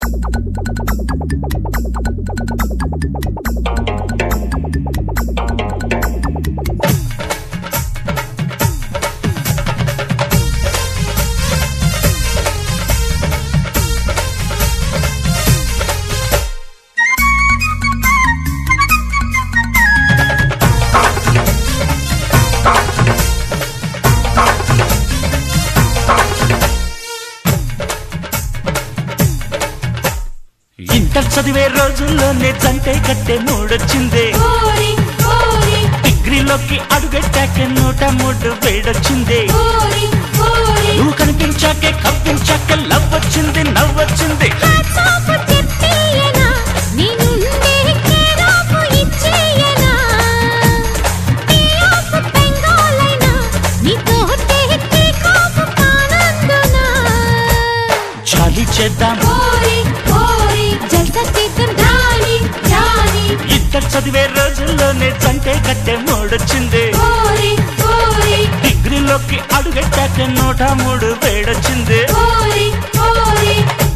inter చదివే రోజుల్లోనే జంటే కట్టే మూడొచ్చిందే కోరి కోరి డిగ్రీలోకి అడుగెట్టాక నూట మూడు వేడొచ్చిందే కోరి కోరి నువ్వు కనిపించాకే కప్పించాక లవ్ వచ్చింది నవ్వొచ్చింది హాట్సాప్ చెప్పేయనా నేనుండే కేరాపు ఇచ్చేయనా టీ ఆఫ్ బెంగాలైనా నీతో టేకే కాపు కానందునా జాలి చేద్దాం కోరి కోరి జల్సా చేద్దాం రాని రాని ఇంటర్ చదివే రోజుల్లోనే జంటే కట్టే మూడొచ్చిందే కోరి కోరి డిగ్రీలోకి అడుగెట్టాక నూట మూడు వేడొచ్చింది కోరి కోరి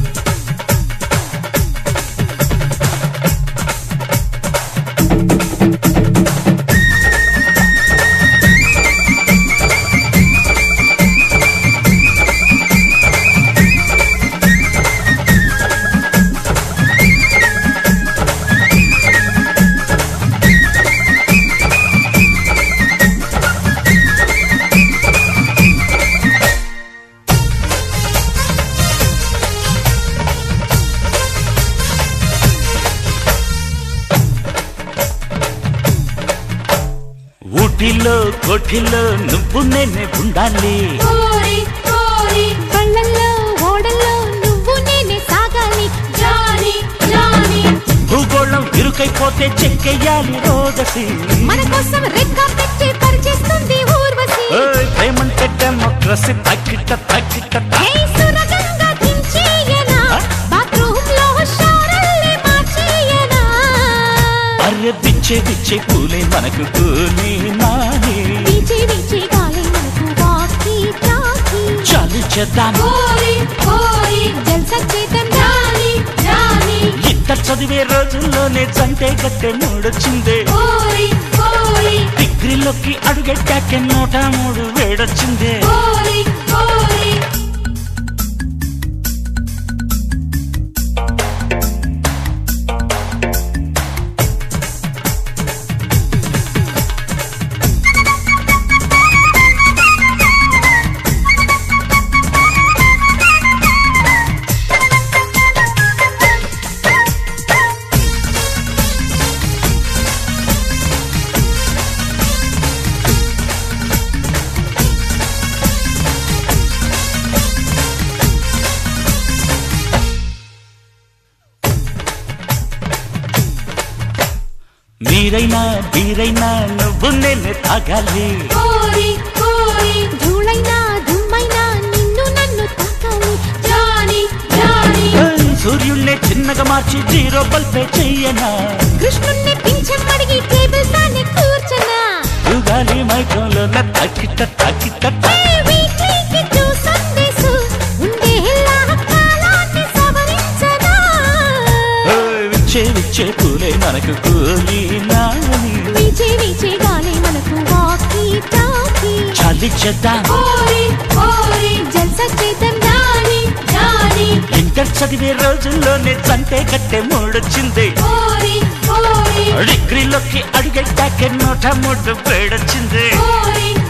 ఊటీలో కోఠిలో నువ్వు నేనే ఉండాలి కోరి కోరి కళ్ళల్లో ఓడల్లో నువ్వు నేనే సాగాలి జాని జాని భూగోళం ఇరుకైపోతే చెక్కెయ్యాలి రోదసి మన కోసం రెక్క పెట్టి పరిచేస్తుంది ఊర్వశి ఓయ్ ప్రేమంటే డెమోక్రసీ తక్కిట తక్కిట హే సురగంగా దించేయనా బాత్రూమ్ లో షారల్లే మార్చేయనా అర్రె బిచ్చే బిచ్చే పూలే మనకు కూలి నాని వీచి వీచి గాలి మనకు వాకి టాకి చాలు చేద్దాం కోరి కోరి జల్సా చేద్దాం రాని రాని ఇంటర్ చదివే రోజుల్లోనే జంటే కట్టే మూడొచ్చిందే కోరి కోరి డిగ్రీలోకి అడుగెట్టాక నూట మూడు వేడొచ్చిందే కోరి కోరి మీరైనా బీరైనా నువ్వు నేనే తాగాలి కోరి కోరి ధూళైనా దుమ్మైనా నిన్ను నన్ను తాకాలి జాని జాని ఓయ్ సూర్యుణ్ణే చిన్నగా మార్చి జీరో బల్పే చెయ్యనా కృష్ణుణ్ణి పింఛమడిగి టేబుల్ పైన కూర్చున్నా యుగాలి మైకంలో తక్కిట తక్కిట ఏ వీక్లీకి టూ సండేస్ ఉండేలా కాలాన్ని సవరించనా ఓయ్ విచ్చే విచ్చే పూలే మనకు కూలి నాని వీచే వీచే గాలి మనకు వాకి టాకి చాలి చేద్దాం కోరి కోరి జల్సా చేద్దాం రాని రాని ఇంటర్ చదివే రోజుల్లోనే చంటే కట్టే మూడొచ్చింది కోరి కోరి డిగ్రీలోకి అడుగెట్టాక నూట మూడు వేడొచ్చింది కోరి